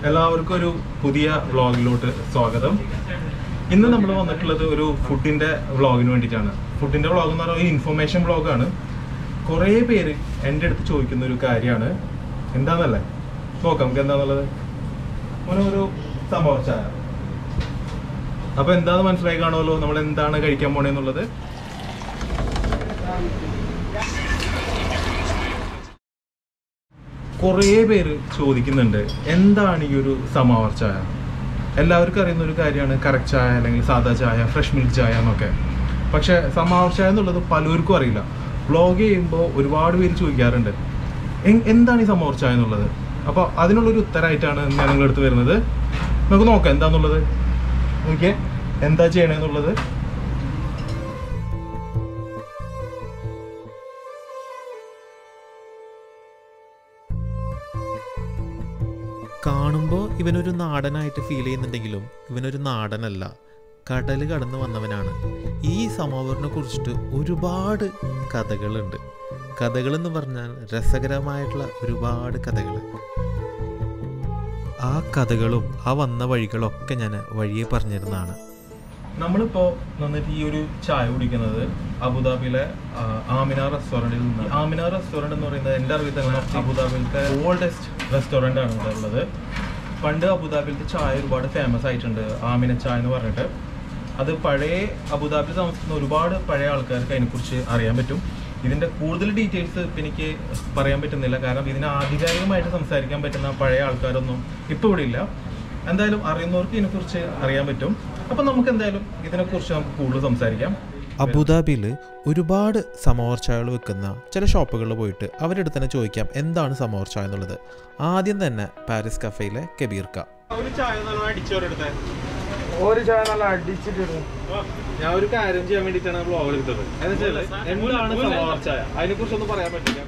എല്ലാവർക്കും ഒരു പുതിയ വ്ളോഗിലോട്ട് സ്വാഗതം ഇന്ന് നമ്മൾ വന്നിട്ടുള്ളത് ഒരു ഫുഡിന്റെ വ്ളോഗിന് വേണ്ടിയിട്ടാണ് ഫുഡിന്റെ വ്ളോഗ് എന്ന് പറയുന്നത് ഇൻഫർമേഷൻ വ്ളോഗാണ് കുറേ പേര് എൻ്റെ അടുത്ത് ചോദിക്കുന്ന ഒരു കാര്യമാണ് എന്താന്നല്ലേ നോക്കാം നമുക്ക് എന്താന്നുള്ളത് മോനെ ഒരു സംഭവ ചായ അപ്പൊ എന്താന്ന് മനസ്സിലായി കാണുമല്ലോ നമ്മൾ എന്താണ് കഴിക്കാൻ പോണേന്നുള്ളത് കുറേ പേര് ചോദിക്കുന്നുണ്ട് എന്താണ് ഈ ഒരു സമാവർ ചായ എല്ലാവർക്കും അറിയുന്ന ഒരു കാര്യമാണ് കറക്റ്റ് ചായ അല്ലെങ്കിൽ സാദാ ചായ ഫ്രഷ് മിൽക്ക് ചായ എന്നൊക്കെ പക്ഷെ സമാവർ ചായ എന്നുള്ളത് പലർക്കും അറിയില്ല വ്ളോഗ് ചെയ്യുമ്പോൾ ഒരുപാട് പേര് ചോദിക്കാറുണ്ട് എ- എന്താണ് ഈ സമാവർ ചായ എന്നുള്ളത് അപ്പോൾ അതിനുള്ളൊരു ഉത്തരമായിട്ടാണ് ഞാൻ നിങ്ങളുടെ അടുത്ത് വരുന്നത് നമുക്ക് നോക്കാം എന്താന്നുള്ളത് നോക്കിയേ എന്താ ചെയ്യണമെന്നുള്ളത് കാണുമ്പോൾ ഇവനൊരു നാടനായിട്ട് ഫീൽ ചെയ്യുന്നുണ്ടെങ്കിലും ഇവനൊരു നാടനല്ല കടൽ കടന്നു വന്നവനാണ് ഈ സമോവറിനെ കുറിച്ചിട്ട് ഒരുപാട് കഥകളുണ്ട് കഥകളെന്ന് പറഞ്ഞാൽ രസകരമായിട്ടുള്ള ഒരുപാട് കഥകൾ ആ കഥകളും ആ വന്ന വഴികളൊക്കെ ഞാൻ വഴിയെ പറഞ്ഞിരുന്നതാണ് നമ്മളിപ്പോ വന്നിട്ട് ഈ ഒരു ചായ കുടിക്കുന്നത് അബുദാബിയിലെ ആ, ആമിന റെസ്റ്റോറൻറ്റിൽ നിന്ന് ആമിന റെസ്റ്റോറൻറ്റ് എന്ന് പറയുന്നത് എൻ്റെ അറിവിൽ തന്നെ അബുദാബിയിലത്തെ ഓൾഡസ്റ്റ് റെസ്റ്റോറൻ്റ് ആണ് ഇവിടെ ഉള്ളത് പണ്ട് അബുദാബിയിലത്തെ ചായ ഒരുപാട് ഫേമസ് ആയിട്ടുണ്ട് ആമിന ചായ എന്ന് പറഞ്ഞിട്ട് അത് പഴയ അബുദാബിയിൽ താമസിക്കുന്ന ഒരുപാട് പഴയ ആൾക്കാർക്ക് അതിനെക്കുറിച്ച് അറിയാൻ പറ്റും ഇതിൻ്റെ കൂടുതൽ ഡീറ്റെയിൽസ് ഇപ്പം എനിക്ക് പറയാൻ പറ്റുന്നില്ല കാരണം ഇതിന് ആധികാരികമായിട്ട് സംസാരിക്കാൻ പറ്റുന്ന പഴയ ആൾക്കാരൊന്നും ഇപ്പോൾ ഇവിടെ ഇല്ല എന്തായാലും അറിയുന്നവർക്ക് ഇതിനെക്കുറിച്ച് അറിയാൻ പറ്റും അപ്പം നമുക്ക് എന്തായാലും ഇതിനെക്കുറിച്ച് നമുക്ക് കൂടുതൽ സംസാരിക്കാം അബുദാബിയിൽ ഒരുപാട് സമോർ ചായകൾ വെക്കുന്ന ചില ഷോപ്പുകളിൽ പോയിട്ട് അവരുടെ അടുത്ത് തന്നെ ചോദിക്കാം എന്താണ് സമോർ ചായ എന്നുള്ളത് ആദ്യം തന്നെ പാരീസ് കഫേയിലെ കബീർക്ക ഒരു ചായ നല്ല അടിച്ചോരെടുത്തേ ഒരു ചായ നല്ല അടിച്ചിട്ടിരുന്നു ഞാൻ ഒരു കാര്യം ചെയ്യാൻ വേണ്ടിയിട്ടാണ് ബ്ലോഗ് എടുത്തത് എന്നുവെച്ചാല് എന്താണ് സവാർ ചായ അതിനെ കുറിച്ചൊന്നും പറയാൻ പറ്റില്ല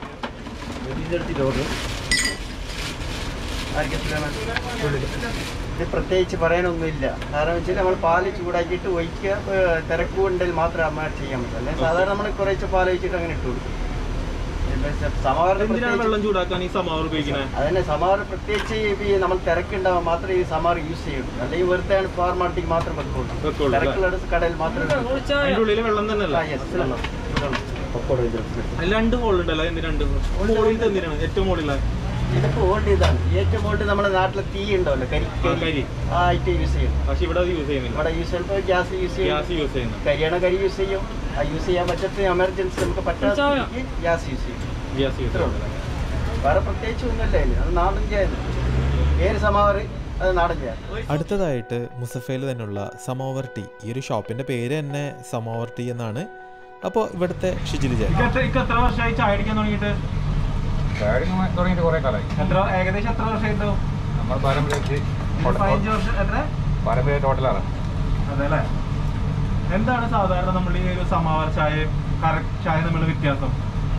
ഇത് പ്രത്യേകിച്ച് പറയാനൊന്നുമില്ല കാരണം വെച്ചാൽ നമ്മൾ പാല് ചൂടാക്കിയിട്ട് ഒഴിക്കുക ഏഹ് തിരക്ക് കൊണ്ടെങ്കിൽ മാത്രമേ അമ്മ ചെയ്യാൻ പറ്റൂ അല്ലെങ്കിൽ സാധാരണ നമ്മൾ കുറച്ച് പാൽ ഒഴിച്ചിട്ട് അങ്ങനെ ഇട്ട് കൊടുക്കും സമാവറിന് എന്തിനാണ് പ്രത്യേകിച്ച് വെള്ളം ചൂടാക്കാൻ ഈ സമാവർ ഉപയോഗിക്കുന്നത് അതന്നെ സമാവർ പ്രത്യേകിച്ച് ഈ നമ്മൾ തിരക്കുണ്ടാവാൻ മാത്രമേ ഈ സമാർ യൂസ് ചെയ്യുള്ളൂ അല്ലെങ്കിൽ വെറുതെ ഫോർമാലിറ്റിക്ക് മാത്രം വെക്കുള്ളൂ വെക്കുള്ളൂ, അല്ലേ? തിരക്കുള്ള കടയിൽ മാത്രമേ അതിന്റെ ഉള്ളിൽ വെള്ളം തന്നെ ആ, yes, വെള്ളം. വെള്ളം. അതിൽ രണ്ട് ഹോൾ ഉണ്ടല്ലോ എന്ത് രണ്ട് മുകളിൽ എന്തിനാണ് ഏറ്റവും മുകളിലെ ഇതൊക്കെ ഓൾഡ് ഇതാണ് ഏറ്റവും ഓൾഡ് നമ്മുടെ നാട്ടിലെ തീ ഉണ്ടാവല്ലോ കരി ആ, കരി. ആ ആയിട്ട് യൂസ് ചെയ്യും പക്ഷെ ഇവിടെ അത് യൂസ് ചെയ്യുന്നില്ല ഇവിടെ യൂസ് ചെയ്യുമ്പോൾ ഗ്യാസ് യൂസ് ചെയ്യും ഗ്യാസ് യൂസ് ചെയ്യുന്നു കരിയാണ കരി യൂസ് ചെയ്യും ആ യൂസ് ചെയ്യാൻ പറ്റാത്ത എമർജൻസി നമുക്ക് പറ്റാത്ത ഗ്യാസ് യൂസ് ചെയ്യും ഗ്യാസ് യൂസ് ഇത്രേ ഉള്ളൂ. വേറെ പ്രത്യേകിച്ച് ഒന്നുമില്ല ഇതിന്. അത് നാടൻ ചെയ്യാൻ ഏത് സമാവറ് അത് നാടൻ ചെയ്യാൻ അടുത്തതായിട്ട് മുസഫയിൽ തന്നെയുള്ള സമോവർ ടീ ഈ ഒരു ഷോപ്പിൻ്റെ പേര് തന്നെ സമോവർ ടീ എന്നാണ് അപ്പോൾ ഇവിടുത്തെ ഷിജിലി ജയ എത്ര വർഷമായി ചായ അടിക്കാൻ തുടങ്ങിയിട്ട് ചാടി തുടങ്ങിയിട്ട് കുറെ കാലമായി എത്ര ഏകദേശം എത്ര വർഷമായിട്ടുണ്ടാവും നമ്മൾ പാരമ്പര്യ പതിനഞ്ച് വർഷം എത്ര പാരമ്പര്യ ടോട്ടലാണ് അതെ അല്ലേ എന്താണ് സാധാരണ നമ്മൾ ഈ ഒരു സമാവർ ചായ കറക്റ്റ് ചായ തമ്മിലുള്ള വ്യത്യാസം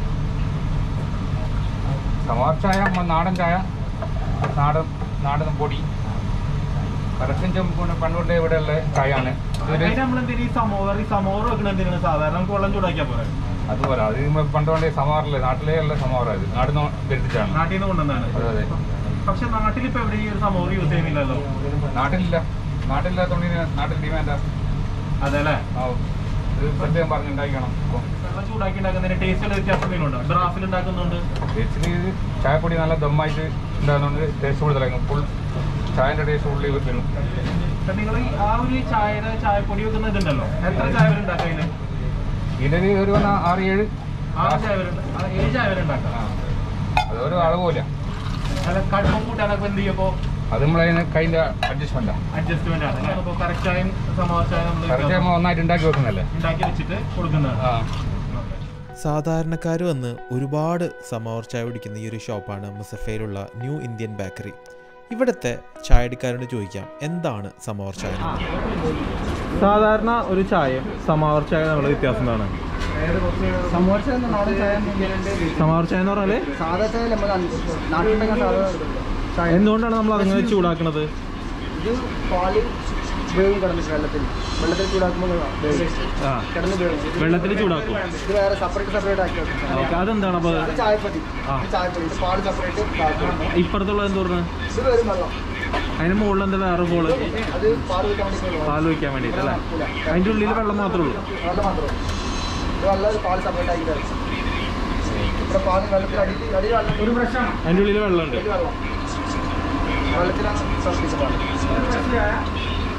സമാർ ചായ മ- നാടൻ ചായ നാടൻ നാടൻ പൊടി കറക്ഷൻ പണ്ടുകൊണ്ട് ഇവിടെയുള്ള ചായയാണ് ഇതൊരു നമ്മൾ എന്തിനാ ഈ സമോവർ ഈ സമോവർ വെക്കണ എന്തിനാണ് സാധാരണ നമുക്ക് വെള്ളം ചൂടാക്കിയാൽ പോരെ അതുപോലെ അത് നമ്മൾ പണ്ടുകൊണ്ട് സമാറിലെ നാട്ടിലേ ഉള്ള സമാറാണ് ഇത് നാടിന് വരുത്തിച്ചാണ് നാട്ടിൽ നിന്ന് കൊണ്ടുവന്നാണ് അതെ അതെ പക്ഷെ നാട്ടിൽ ഇപ്പൊ എവിടെ ഈ ഒരു സമോവർ യൂസ് ചെയ്യുന്നില്ലല്ലോ നാട്ടിലില്ല നാട്ടിലില്ലാത്തതുകൊണ്ട് ഇതിന് നാട്ടിൽ ഡിമാൻഡാ അതെ അല്ലേ ആ ഇത് പ്രത്യേകം പറഞ്ഞുണ്ടാക്കണം ഇപ്പോൾ വെള്ളം ചൂടാക്കി ഉണ്ടാക്കുന്നതിന് ടേസ്റ്റുള്ള വ്യത്യാസം എന്തെങ്കിലും ഉണ്ടോ ഡ്രാഫിൽ ഉണ്ടാക്കുന്നുണ്ട് ടേസ്റ്റിൽ ഇത് ചായപ്പൊടി നല്ല ദമ്മായിട്ട് ഉണ്ടാകുന്നതുകൊണ്ട് ടേസ്റ്റ് കൂടുതലായിരിക്കും ഫുൾ ചായൻ്റെ ടേസ്റ്റ് ഉള്ളിൽ വരും നിങ്ങൾ ആ ഒരു ചായയുടെ ചായപ്പൊടി വെക്കുന്ന ഇതുണ്ടല്ലോ എത്ര ചായ വരെ ഉണ്ടാക്കാം ഇതിന് ഇതിന് ഒരു വന്ന ആറ് ഏഴ് ആറ് ചായ വരെ ഉണ്ട്. ആ, ഏഴ് ചായ വരെ ഉണ്ടാക്കാം ആ അതൊരു അളവില്ല അല്ല കടുപ്പം കൂട്ടാനൊക്കെ എന്ത് ചെയ്യപ്പോ അത് നമ്മളതിന് കൈൻ്റെ അഡ്ജസ്റ്റ്മെൻറ്റാണ് അഡ്ജസ്റ്റ്മെന്റ് ആണ് അപ്പോൾ കറക്റ്റ് ചായയും സമാവർ ചായ നമ്മൾ കറക്റ്റ് നമ്മൾ ഒന്നായിട്ട് ഉണ്ടാക്കി വെക്കുന്നല്ലേ ഉണ്ടാക്കി വെച്ചിട്ട് കൊടുക്കുന്നതാണ് ആ സാധാരണക്കാർ വന്ന് ഒരുപാട് സമോർ ചായ കുടിക്കുന്ന ഈ ഒരു ഷോപ്പാണ് മുസഫയിലുള്ള ന്യൂ ഇന്ത്യൻ ബേക്കറി ഇവിടുത്തെ ചായടിക്കാരോട് ചോദിക്കാം എന്താണ് സമോർ ചായ എന്ന്? സാധാരണ ഒരു ചായയും സമാവർ ചായ നമ്മുടെ വ്യത്യാസം എന്താണ് സമോസ നാടൻ ചായ സമാവർ ചായ എന്ന് പറഞ്ഞാല് സാധാ ചായ നമ്മൾ നാട്ടിലൊക്കെ സാധാ ചായ എന്തുകൊണ്ടാണ് നമ്മൾ അങ്ങനെ ചൂടാക്കുന്നത് ഇത് പാല് വേവും കിടന്നിട്ട് വെള്ളത്തിൽ വെള്ളത്തിൽ ചൂടാക്കുമ്പോൾ ആ കിടന്ന് വേവും വെള്ളത്തിൽ ചൂടാക്കും ഇത് വേറെ സെപ്പറേറ്റ് സെപ്പറേറ്റ് ആക്കി വെക്കും ഓക്കെ അതെന്താണ് അപ്പോൾ ഇത് ചായപ്പൊടി ആ. ഇത് ചായപ്പൊടി ഇത് പാല് സെപ്പറേറ്റ് ഇപ്പുറത്തുള്ള എന്ത് പറഞ്ഞത് ഇത് വരും വെള്ളം അതിന് മുകളിൽ എന്താ വേറെ ബോള് അത് പാല് വെക്കാൻ വേണ്ടി പാൽ വയ്ക്കാൻ വേണ്ടിയിട്ട് അല്ലേ അതിൻ്റെ ഉള്ളിൽ വെള്ളം മാത്രമേ ഉള്ളൂ വെള്ളം മാത്രം ഇത് വെള്ളം പാല് സെപ്പറേറ്റ് ആക്കി തരും ഇവിടെ പാല് വെള്ളത്തിൽ അടി അടി വെള്ളം ഒരു ബ്രഷാണ് അതിൻ്റെ ഉള്ളിൽ വെള്ളമുണ്ട് വെള്ളം വെള്ളത്തിലാണ് തിളപ്പിച്ച പാല്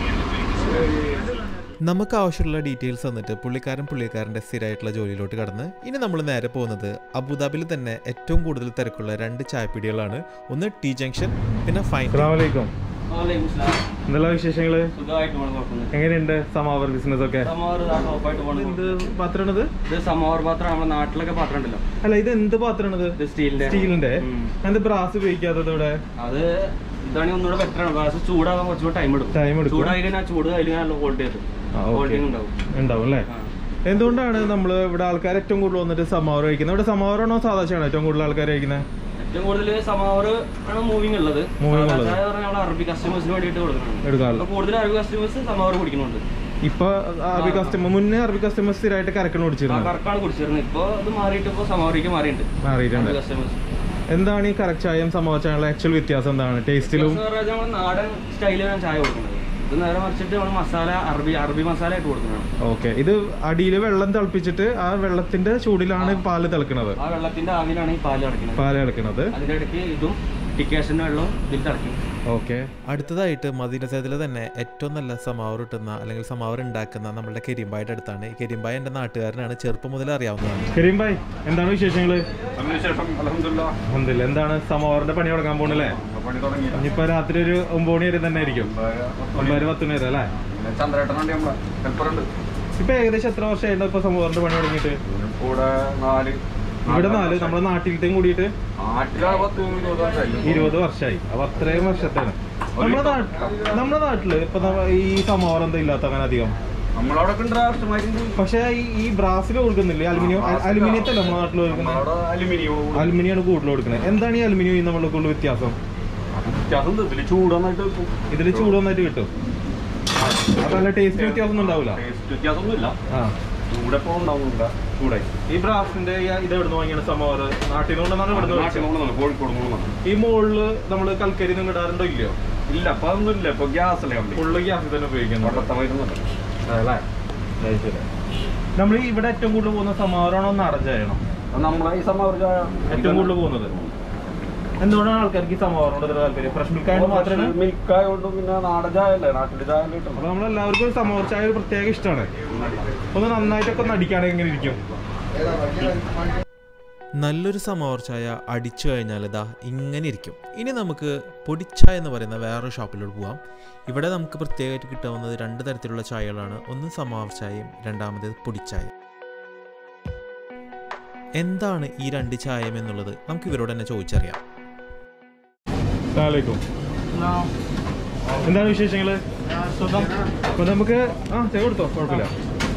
നമുക്ക് ആവശ്യമുള്ള ഡീറ്റെയിൽസ് തന്നിട്ട് പുള്ളിക്കാരൻ പുള്ളിക്കാരൻ്റെ സ്ഥിരമായിട്ടുള്ള ജോലിയിലോട്ട് കടന്ന് ഇനി നമ്മൾ നേരെ പോകുന്നത് അബുദാബിയിൽ തന്നെ ഏറ്റവും കൂടുതൽ തിരക്കുള്ള രണ്ട് ചായപ്പീടികളാണ് ഒന്ന് ടി ജംഗ്ഷൻ പിന്നെ ഫൈൻ അസ്സാമലൈക്കും എന്തെല്ലാം വിശേഷങ്ങള് സുഖമായിട്ട് പോകണം കുഴപ്പമൊന്നും എങ്ങനെയുണ്ട് സമാവർ ബിസിനസ് ഒക്കെ സമാവർ ടോപ്പായിട്ട് പോകണം എന്ത് പാത്രമാണിത് ഇത് സമാവർ പാത്രം നമ്മുടെ നാട്ടിലൊക്കെ പാത്രം ഉണ്ടല്ലോ അല്ല ഇത് എന്ത് പാത്രമാണിത് ഇത് സ്റ്റീലിന്റെ സ്റ്റീലിന്റെ ഉം. എന്ത് ബ്രാസ് ഉപയോഗിക്കാത്തത് ഇവിടെ അത് ഇതാണെങ്കിൽ ഒന്നുകൂടെ ബെറ്റർ ആണ് ഗ്ലാസ് ചൂടാകാൻ കുറച്ചുകൂടെ ടൈം എടുക്കും Time എടുക്കും. ചൂടായി കഴിഞ്ഞാൽ ചൂട് അതിൽ നല്ല ക്വാളിറ്റി എത്തും ആ, okay. ക്വാളിറ്റി ഉണ്ടാവും ഉണ്ടാവും അല്ലേ ആ. എന്തുകൊണ്ടാണ് നമ്മൾ ഇവിടെ ആൾക്കാർ ഏറ്റവും കൂടുതൽ വന്നിട്ട് സമാവർ കഴിക്കുന്നത് ഇവിടെ സമാവറാണോ സാധാ ചാണോ ഏറ്റവും കൂടുതൽ ആൾക്കാർ കഴിക്കുന്നത് ഏറ്റവും കൂടുതൽ സമാവർ ആണ് മൂവിങ് ഉള്ളത് Moving സാധാ ഉള്ളത്. ചായ പറഞ്ഞാൽ നമ്മൾ അറബി കസ്റ്റമേഴ്സിന് വേണ്ടിയിട്ട് കൊടുക്കുന്നുണ്ട് എടുക്കാറില്ല അപ്പോൾ കൂടുതൽ അറബി കസ്റ്റമേഴ്സ് സമാവർ കുടിക്കുന്നുണ്ട് ഇപ്പൊ അറബി കസ്റ്റമർ മുന്നേ അറബി കസ്റ്റമർ സ്ഥിരമായിട്ട് കരക്കണ ആ കുടിച്ചിരുന്നു കറക്കാണ് കുടിച്ചിരുന്നത് ഇപ്പോൾ ഇത് മാറിയിട്ട് ഇപ്പോൾ സമാവറിക്ക് മാറിയിട്ടുണ്ട് മാറിയിട്ടുണ്ട് അറബി കസ്റ്റമേഴ്സ് എന്താണ് ഈ കറക്റ്റ് ചായയും സമോസ ചായയുള്ള ആക്ച്വൽ വ്യത്യാസം എന്താണ് ടേസ്റ്റിലും നമ്മൾ നാടൻ സ്റ്റൈലിലാണ് ചായ കൊടുക്കുന്നത് ഇത് നേരെ മറിച്ചിട്ട് നമ്മൾ മസാല അറബി അറബി മസാല ആയിട്ട് കൊടുക്കുന്നതാണ് ഓക്കെ ഇത് അടിയിൽ വെള്ളം തിളപ്പിച്ചിട്ട് ആ വെള്ളത്തിന്റെ ചൂടിലാണ് പാല് തിളക്കുന്നത് ആ വെള്ളത്തിന്റെ ആവിലാണ് ഈ പാല് അടക്കുന്നത് പാല് തിളക്കുന്നത് അതിന്റെ ഇടയ്ക്ക് ഇതും ടിക്കേഷന്റെ വെള്ളവും ഇതിൽ തിളക്കും ഓക്കെ അടുത്തതായിട്ട് മദീനസേതിൽ തന്നെ ഏറ്റവും നല്ല സമാവർ കിട്ടുന്ന അല്ലെങ്കിൽ സമാവർ ഉണ്ടാക്കുന്ന നമ്മളുടെ കരിമ്പായുടെ അടുത്താണ് ഈ കരിമ്പായ എൻ്റെ നാട്ടുകാരനാണ് ചെറുപ്പം മുതൽ അറിയാവുന്നതാണ് കരീം ഭായ് എന്താണ് വിശേഷങ്ങള് അതിനുശേഷം അലഹമില്ല ഒന്നില്ല എന്താണ് സമോവറിന്റെ പണി തുടങ്ങാൻ പോണല്ലേ പണി തുടങ്ങി ഇനിയിപ്പോ രാത്രി ഒരു ഒമ്പത് മണി വരെ തന്നെ ആയിരിക്കും ഒമ്പത് പത്ത് മണി വരെ അല്ലേ പിന്നെ ചന്ദ്രേട്ടനുണ്ട് നമ്മളെ ഹെൽപ്പറുണ്ട് ഇപ്പൊ ഏകദേശം എത്ര വർഷമായിട്ട് ഇപ്പൊ സമോവറിന്റെ പണി തുടങ്ങിയിട്ട് കൂടെ നാല് ഇവിടെ നാല് നമ്മുടെ നാട്ടിലത്തെയും കൂടിയിട്ട് നാട്ടിലാണ് പത്ത് ഇരുപത് വർഷമായി ഇരുപത് വർഷമായി അപ്പൊ അത്രയും വർഷത്താണ് നമ്മുടെ നാട്ടിൽ നമ്മുടെ നാട്ടില് ഇപ്പൊ നമ്മ- ഈ സമോവർ എന്താ ഇല്ലാത്ത അങ്ങനെ അധികം നമ്മളവിടെ ഉണ്ട് വർഷമായിട്ട് പക്ഷെ ഈ ഈ ബ്രാസിൽ കൊടുക്കുന്നില്ലേ അലുമിനിയം അലുമിനിയത്തല്ല നമ്മുടെ നാട്ടിൽ കൊടുക്കുന്നത് നമ്മളവിടെ അലുമിനിയം അലുമിനിയാണ് കൂടുതൽ കൊടുക്കുന്നത് എന്താണ് ഈ അലുമിനിയം നമ്മളെ കൂടുതൽ വ്യത്യാസം വ്യത്യാസം ഉണ്ട്. ഇതില് ചൂട് നന്നായിട്ട് വെക്കും ഇതിൽ ചൂട് വന്നിട്ട് കിട്ടും അപ്പൊ നല്ല ടേസ്റ്റ് വ്യത്യാസം ഒന്നും ഉണ്ടാവില്ല ടേസ്റ്റ് വ്യത്യാസമൊന്നുമില്ല ആ ചൂട് എപ്പോഴും ഉണ്ടാവുന്നില്ല ചൂടായി ഈ ബ്രാസിന്റെ ഈ- ഇത് എവിടുന്ന് വാങ്ങിയാണ് സമോവർ നാട്ടിൽ നിന്നുകൊണ്ടാണ് ഇവിടുന്ന് നാട്ടിൽ മേടിച്ചത്? കൊണ്ടുവന്നത് കോഴിക്കോട് കൊണ്ടുവന്നത് ഈ മുകളില് നമ്മള് കൽക്കരി നിങ്ങൾ ഇടാറുണ്ടോ ഇല്ലയോ ഇല്ല അപ്പൊ അതൊന്നും ഇല്ല ഇപ്പൊ ഗ്യാസ് അല്ലേ കമ്പി ഫുള്ള് ഗ്യാസിൽ തന്നെ ഉപയോഗിക്കുന്നു പണ്ടത്തെ മരുന്നുണ്ട് അതല്ലേ നമ്മൾ ഇവിടെ ഏറ്റവും കൂടുതൽ പോകുന്ന സമാവരണോ നാടൻ ചായയാണോ അത് നമ്മളെ ഈ സമയം ചായ ഏറ്റവും കൂടുതൽ പോകുന്നത് എന്തുകൊണ്ടാണ് ആൾക്കാർക്ക് ഈ സമാവരണോട് ഇത്ര താല്പര്യം ഫ്രഷ് മിൽക്ക് ആയത് മാത്രമേ മിൽക്ക് ആയതുകൊണ്ട് പിന്നെ നാടൻ ചായ അല്ലേ നാട്ടിലെ ചായ അല്ലേ അപ്പൊ കിട്ടുന്നത് നമ്മളെല്ലാവർക്കും സമോർ ചായ ഒരു പ്രത്യേക ഇഷ്ടമാണ് ഒന്ന് നന്നായിട്ടൊക്കെ ഒന്ന് അടിക്കുകയാണെങ്കിൽ ഇങ്ങനെ ഇരിക്കും നല്ലൊരു സമോർ ചായ അടിച്ചു കഴിഞ്ഞാൽ ഇതാ ഇങ്ങനെ ഇരിക്കും ഇനി നമുക്ക് പൊടിച്ചായ എന്ന് പറയുന്ന വേറൊരു ഷോപ്പിലോട്ട് പോവാം ഇവിടെ നമുക്ക് പ്രത്യേകമായിട്ട് കിട്ടാവുന്നത് രണ്ട് തരത്തിലുള്ള ചായകളാണ് ഒന്ന് സമാവർ ചായയും രണ്ടാമത് പൊടിച്ചായ എന്താണ് ഈ രണ്ട് ചായയും എന്നുള്ളത് നമുക്ക് ഇവരോട് തന്നെ ചോദിച്ചറിയാം അസ്സലാമലൈക്കും എന്താണ് വിശേഷങ്ങള് അപ്പൊ നമുക്ക് ആ ചായ കൊടുത്തോ കുഴപ്പമില്ല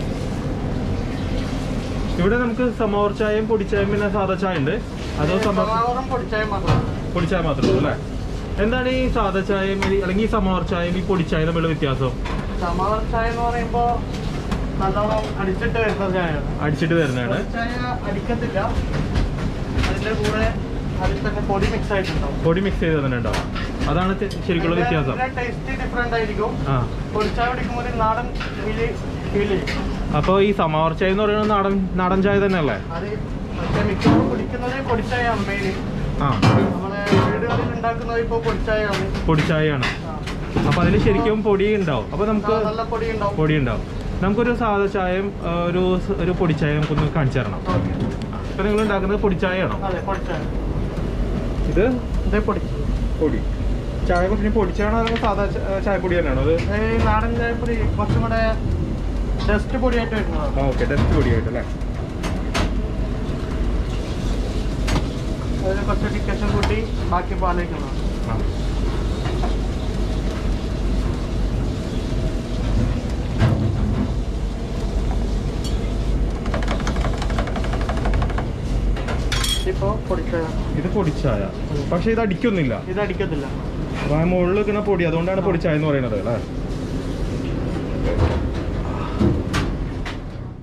ഇവിടെ നമുക്ക് സമോർ ചായയും പൊടിച്ചായയും പിന്നെ സാധാ ചായ ഉണ്ട് അതോ സമോർ പൊടിച്ചായ മാത്രം പൊടിച്ചായ മാത്രമേ ഉള്ളൂ അല്ലേ എന്താണ് ഈ സാധാ ചായയും ഈ- അല്ലെങ്കിൽ ഈ സമോർ ചായയും ഈ പൊടിച്ചായയും തമ്മിലുള്ള വ്യത്യാസം സമാവർ ചായ എന്ന് പറയുമ്പോ നല്ലോണം അടിച്ചിട്ട് വരുന്ന ചായയാണ് അടിച്ചിട്ട് വരുന്നതാണ് ചായ അടിക്കത്തില്ല അതിന്റെ കൂടെ അതിൽ തന്നെ പൊടി മിക്സ് ആയിട്ടുണ്ടാവും പൊടി മിക്സ് ചെയ്ത് തന്നെ ഉണ്ടാവും അതാണ് തെ- ശരിക്കുള്ള വ്യത്യാസം ടേസ്റ്റ് ഡിഫറെന്റ് ആയിരിക്കും ആ പൊടിച്ചായ കുടിക്കുമ്പോൾ ഒരു നാടൻ ഫീൽ ഫീൽ ചെയ്യും അപ്പോൾ ഈ സമാവർ ചായ എന്ന് പറയുന്നത് നാടൻ നാടൻ ചായ തന്നെയല്ലേ അത് മറ്റേ മിക്കവാറും കുടിക്കുന്നത് പൊടിച്ചായാണ് മെയിൻ ആ നമ്മളെ വീടുകളിൽ ഉണ്ടാക്കുന്നത് ഇപ്പോൾ പൊടിച്ചായാണ് പൊടിച്ചായയാണ് അപ്പോൾ അതിൽ ശരിക്കും പൊടി ഉണ്ടാവും അപ്പോൾ നമുക്ക് നല്ല പൊടി ഉണ്ടാവും പൊടി ഉണ്ടാവും നമുക്കൊരു സാധാ ചായയും ആ, ഒരു സ്- ഒരു പൊടിച്ചായയും നമുക്കൊന്ന് കാണിച്ചു തരണം ഓക്കെ ഇപ്പം നിങ്ങൾ ഉണ്ടാക്കുന്നത് പൊടിച്ചായയാണോ അതെ പൊടിച്ചായ ഇത് ഇതേ പൊടി പൊടി ചായ പിന്നെ പൊടിച്ചാണോ അല്ലെങ്കിൽ സാധാ ച- ചായപ്പൊടി തന്നെയാണോ അത് ഈ നാടൻ ചായപ്പൊടി കുറച്ചും കൂടെ ഡസ്റ്റ് പൊടിയായിട്ട് വരുന്നതാണ് ഓക്കെ ഡസ്റ്റ് പൊടിയായിട്ട് അല്ലേ അതിൽ കുറച്ച് ഡിക്കഷൻ കൂട്ടി ബാക്കി പാലേക്കുന്നത് ആ ഇപ്പോൾ പൊടിച്ചായ ഇത് പൊടിച്ചായ പക്ഷേ ഇത് അടിക്കൊന്നുമില്ല ഇത് അടിക്കത്തില്ല അപ്പൊ ആ മുകളിൽ നിൽക്കുന്ന പൊടി അതുകൊണ്ടാണ് പൊടിച്ചായ എന്ന് പറയുന്നത് അല്ലേ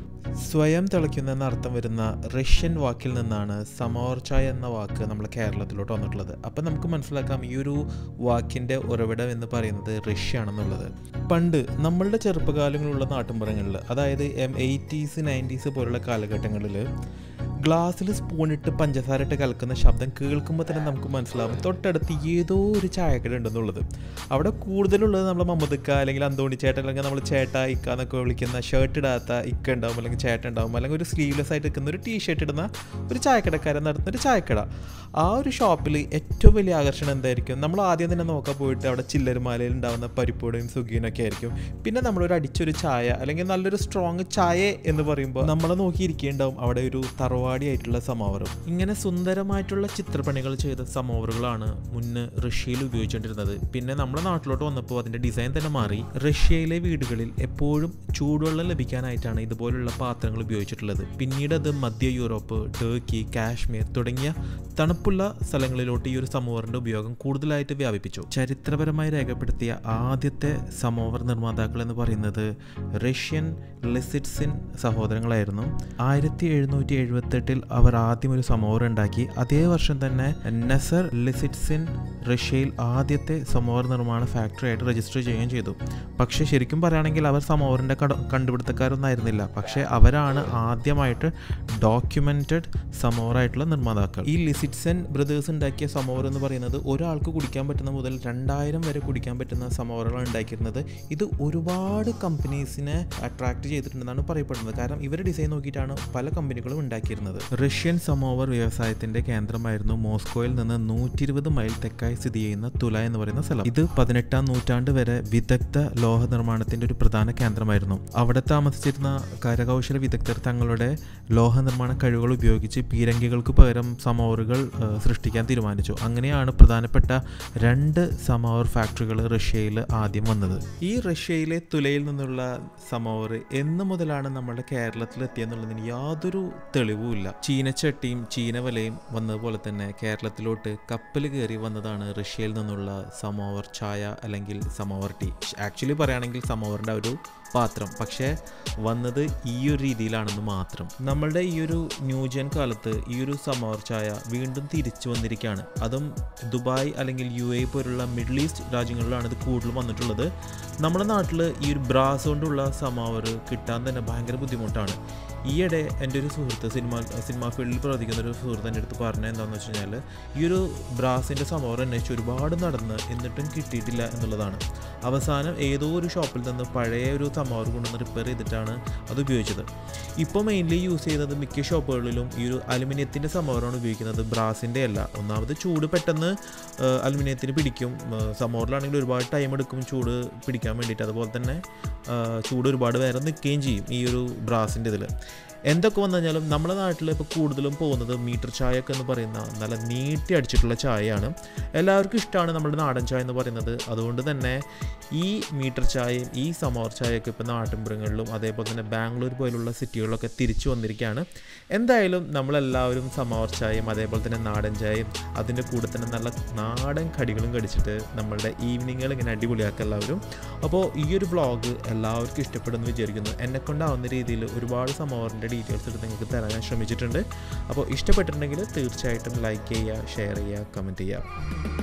സ്വയം തിളയ്ക്കുന്ന എന്ന അർത്ഥം വരുന്ന റഷ്യൻ വാക്കിൽ നിന്നാണ് സമോർച്ചായ എന്ന വാക്ക് നമ്മൾ കേരളത്തിലോട്ട് വന്നിട്ടുള്ളത് അപ്പം നമുക്ക് മനസ്സിലാക്കാം ഈ ഒരു വാക്കിൻ്റെ ഉറവിടം എന്ന് പറയുന്നത് റഷ്യ ആണെന്നുള്ളത് പണ്ട് നമ്മളുടെ ചെറുപ്പകാലങ്ങളിലുള്ള നാട്ടിൻപുറങ്ങളിൽ അതായത് എം എയ്റ്റീസ് നയൻറ്റീസ് പോലുള്ള കാലഘട്ടങ്ങളിൽ ഗ്ലാസ്സിൽ സ്പൂണിട്ട് പഞ്ചസാര ഇട്ട് കലക്കുന്ന ശബ്ദം കേൾക്കുമ്പോൾ തന്നെ നമുക്ക് മനസ്സിലാവും തൊട്ടടുത്ത് ഏതോ ഒരു ചായക്കട ഉണ്ടെന്നുള്ളത് അവിടെ കൂടുതലുള്ളത് നമ്മൾ മമ്മദക്ക അല്ലെങ്കിൽ അന്തോണി ചേട്ടൻ അല്ലെങ്കിൽ നമ്മൾ ചേട്ട ഇക്ക എന്നൊക്കെ വിളിക്കുന്ന ഷർട്ട് ഇടാത്ത ഇക്ക ഉണ്ടാവും അല്ലെങ്കിൽ ചേട്ടൻ ഉണ്ടാവും അല്ലെങ്കിൽ ഒരു സ്ലീവ്ലെസ് ആയിട്ട് നിൽക്കുന്ന ഒരു ടീ ഷർട്ട് ഇടുന്ന ഒരു ചായക്കടക്കാരൻ നടത്തുന്ന ഒരു ചായക്കട ആ ഒരു ഷോപ്പിൽ ഏറ്റവും വലിയ ആകർഷണം എന്തായിരിക്കും നമ്മൾ ആദ്യം തന്നെ നോക്കാൻ പോയിട്ട് അവിടെ ചില്ലരുമാലയിൽ ഉണ്ടാകുന്ന പരിപ്പോടും സുഖീനും ഒക്കെ ആയിരിക്കും പിന്നെ നമ്മളൊരു അടിച്ചൊരു ചായ അല്ലെങ്കിൽ നല്ലൊരു സ്ട്രോങ് ചായ എന്ന് പറയുമ്പോൾ നമ്മളെ നോക്കിയിരിക്കേണ്ടാവും അവിടെ ഒരു തറവാടിയായിട്ടുള്ള സമോവറും ഇങ്ങനെ സുന്ദരമായിട്ടുള്ള ചിത്രപ്പണികൾ ചെയ്ത സമോവറുകളാണ് മുന്ന് റഷ്യയിൽ ഉപയോഗിച്ചുകൊണ്ടിരുന്നത് പിന്നെ നമ്മുടെ നാട്ടിലോട്ട് വന്നപ്പോൾ അതിൻ്റെ ഡിസൈൻ തന്നെ മാറി റഷ്യയിലെ വീടുകളിൽ എപ്പോഴും ചൂടുവെള്ളം ലഭിക്കാനായിട്ടാണ് ഇതുപോലുള്ള പാത്രങ്ങൾ ഉപയോഗിച്ചിട്ടുള്ളത് പിന്നീട് അത് മധ്യ യൂറോപ്പ് ടർക്കി കാശ്മീർ തുടങ്ങിയ തണുപ്പുള്ള സ്ഥലങ്ങളിലോട്ട് ഈ ഒരു സമോവറിൻ്റെ ഉപയോഗം കൂടുതലായിട്ട് വ്യാപിപ്പിച്ചു ചരിത്രപരമായി രേഖപ്പെടുത്തിയ ആദ്യത്തെ സമോവർ നിർമ്മാതാക്കൾ എന്ന് പറയുന്നത് റഷ്യൻ ലിസിറ്റ്സിൻ സഹോദരങ്ങളായിരുന്നു ആയിരത്തി എഴുന്നൂറ്റി എഴുപത്തെട്ടിൽ അവർ ആദ്യം ഒരു സമോവർ ഉണ്ടാക്കി അതേ വർഷം തന്നെ നെസർ ലിസിറ്റ്സിൻ റഷ്യയിൽ ആദ്യത്തെ സമോവർ നിർമ്മാണ ഫാക്ടറി ആയിട്ട് രജിസ്റ്റർ ചെയ്യുകയും ചെയ്തു പക്ഷേ ശരിക്കും പറയുകയാണെങ്കിൽ അവർ സമോവറിൻ്റെ കട കണ്ടുപിടുത്തക്കാരൊന്നും ആയിരുന്നില്ല പക്ഷേ അവരാണ് ആദ്യമായിട്ട് ഡോക്യുമെൻറ്റഡ് സമോവറായിട്ടുള്ള നിർമ്മാതാക്കൾ ഈ ലിസിറ്റ്സൻ ബ്രദേഴ്സ് ഉണ്ടാക്കിയ സമോവർ എന്ന് പറയുന്നത് ഒരാൾക്ക് കുടിക്കാൻ പറ്റുന്ന മുതൽ രണ്ടായിരം വരെ കുടിക്കാൻ പറ്റുന്ന സമോവറുകളാണ് ഉണ്ടാക്കിയിരുന്നത് ഇത് ഒരുപാട് കമ്പനീസിനെ അട്രാക്ട് ചെയ്തിട്ടുണ്ടെന്നാണ് പറയപ്പെടുന്നത് കാരണം ഇവർ ഡിസൈൻ നോക്കിയിട്ടാണ് പല കമ്പനികളും ഉണ്ടാക്കിയിരുന്നത് റഷ്യൻ സമോവർ വ്യവസായത്തിന്റെ കേന്ദ്രമായിരുന്നു മോസ്കോയിൽ നിന്ന് നൂറ്റി ഇരുപത് മൈൽ തെക്കായി സ്ഥിതി ചെയ്യുന്ന തുല എന്ന് പറയുന്ന സ്ഥലം ഇത് പതിനെട്ടാം നൂറ്റാണ്ട് വരെ വിദഗ്ധ ലോഹ നിർമ്മാണത്തിന്റെ ഒരു പ്രധാന കേന്ദ്രമായിരുന്നു അവിടെ താമസിച്ചിരുന്ന കരകൗശല വിദഗ്ധർ തങ്ങളുടെ ലോഹ നിർമ്മാണ കഴിവുകൾ ഉപയോഗിച്ച് പീരങ്കികൾക്ക് പകരം സമോവറുകൾ ആ, സൃഷ്ടിക്കാൻ തീരുമാനിച്ചു അങ്ങനെയാണ് പ്രധാനപ്പെട്ട രണ്ട് സമോവർ ഫാക്ടറികൾ റഷ്യയിൽ ആദ്യം വന്നത് ഈ റഷ്യയിലെ തുലയിൽ നിന്നുള്ള സമോവർ എന്ന് മുതലാണ് നമ്മുടെ കേരളത്തിൽ എത്തിയെന്നുള്ളതിന് യാതൊരു തെളിവുമില്ല ചീനച്ചട്ടിയും ചീനവലയും വന്നതുപോലെ തന്നെ കേരളത്തിലോട്ട് കപ്പൽ കയറി വന്നതാണ് റഷ്യയിൽ നിന്നുള്ള സമോവർ ചായ അല്ലെങ്കിൽ സമോവർ ടീ ആക്ച്വലി പറയുകയാണെങ്കിൽ സമോവറിൻ്റെ ഒരു പാത്രം പക്ഷേ വന്നത് ഈ ഒരു രീതിയിലാണെന്ന് മാത്രം നമ്മളുടെ ഈ ഒരു ന്യൂജൻ കാലത്ത് ഈ ഒരു സമോവർ ചായ വീണ്ടും തിരിച്ചു വന്നിരിക്കുകയാണ് അതും ദുബായ് അല്ലെങ്കിൽ യു എ പോലുള്ള മിഡിൽ ഈസ്റ്റ് രാജ്യങ്ങളിലാണ് ഇത് കൂടുതൽ വന്നിട്ടുള്ളത് നമ്മുടെ നാട്ടിൽ ഈ ഒരു ബ്രാസ് കൊണ്ടുള്ള സമോവർ കിട്ടാൻ തന്നെ ഭയങ്കര ബുദ്ധിമുട്ടാണ് ഈയിടെ എൻ്റെ ഒരു സുഹൃത്ത് സിനിമ സിനിമാ ഫീൽഡിൽ പ്രവർത്തിക്കുന്ന ഒരു സുഹൃത്ത് എൻ്റെ അടുത്ത് പറഞ്ഞത് എന്താണെന്ന് വെച്ച് കഴിഞ്ഞാൽ ഈ ഒരു ബ്രാസിൻ്റെ സമോവർ അന്വേഷിച്ച് ഒരുപാട് നടന്ന് എന്നിട്ടും കിട്ടിയിട്ടില്ല എന്നുള്ളതാണ് അവസാനം ഏതോ ഒരു ഷോപ്പിൽ നിന്ന് പഴയ ഒരു സമോവർ കൊണ്ടുവന്ന് റിപ്പയർ ചെയ്തിട്ടാണ് അത് ഉപയോഗിച്ചത് ഇപ്പോൾ മെയിൻലി യൂസ് ചെയ്യുന്നത് മിക്ക ഷോപ്പുകളിലും ഈ ഒരു അലുമിനിയത്തിൻ്റെ സമോവറാണ് ഉപയോഗിക്കുന്നത് ബ്രാസിൻ്റെ അല്ല ഒന്നാമത് ചൂട് പെട്ടെന്ന് ആ, അലുമിനിയത്തിന് പിടിക്കും സമോവറിലാണെങ്കിൽ ഒരുപാട് ടൈം എടുക്കും ചൂട് പിടിക്കാൻ വേണ്ടിയിട്ട് അതുപോലെ തന്നെ ആ, ചൂട് ഒരുപാട് നേരം നിൽക്കുകയും ചെയ്യും ഈ ഒരു ബ്രാസിൻ്റെ ഇതിൽ എന്തൊക്കെ വന്നു കഴിഞ്ഞാലും നമ്മുടെ നാട്ടിൽ ഇപ്പോൾ കൂടുതലും പോകുന്നത് മീറ്റർ ചായ ഒക്കെ എന്ന് പറയുന്ന നല്ല നീട്ടി അടിച്ചിട്ടുള്ള ചായയാണ് എല്ലാവർക്കും ഇഷ്ടമാണ് നമ്മുടെ നാടൻ ചായ എന്ന് പറയുന്നത് അതുകൊണ്ട് തന്നെ ഈ മീറ്റർ ചായയും ഈ സമോർ ചായയൊക്കെ ഇപ്പോൾ നാട്ടിൻപുറങ്ങളിലും അതേപോലെ തന്നെ ബാംഗ്ലൂർ പോലുള്ള സിറ്റികളിലൊക്കെ തിരിച്ചു വന്നിരിക്കുകയാണ് എന്തായാലും നമ്മളെല്ലാവരും സമോർ ചായയും അതേപോലെ തന്നെ നാടൻ ചായയും അതിൻ്റെ കൂടെ തന്നെ നല്ല നാടൻ കടികളും കടിച്ചിട്ട് നമ്മളുടെ ഈവനിങ്ങുകൾ ഇങ്ങനെ അടിപൊളിയാക്കുക എല്ലാവരും അപ്പോൾ ഈ ഒരു വ്ളോഗ് എല്ലാവർക്കും ഇഷ്ടപ്പെടുമെന്ന് വിചാരിക്കുന്നു എന്നെ കൊണ്ടാവുന്ന രീതിയിൽ ഒരുപാട് സമോറിൻ്റെ ഡീറ്റെയിൽസ് എടുത്ത് നിങ്ങൾക്ക് തരാൻ ഞാൻ ശ്രമിച്ചിട്ടുണ്ട് അപ്പോൾ ഇഷ്ടപ്പെട്ടിട്ടുണ്ടെങ്കിൽ തീർച്ചയായിട്ടും ലൈക്ക് ചെയ്യുക ഷെയർ ചെയ്യുക കമൻറ്റ് ചെയ്യുക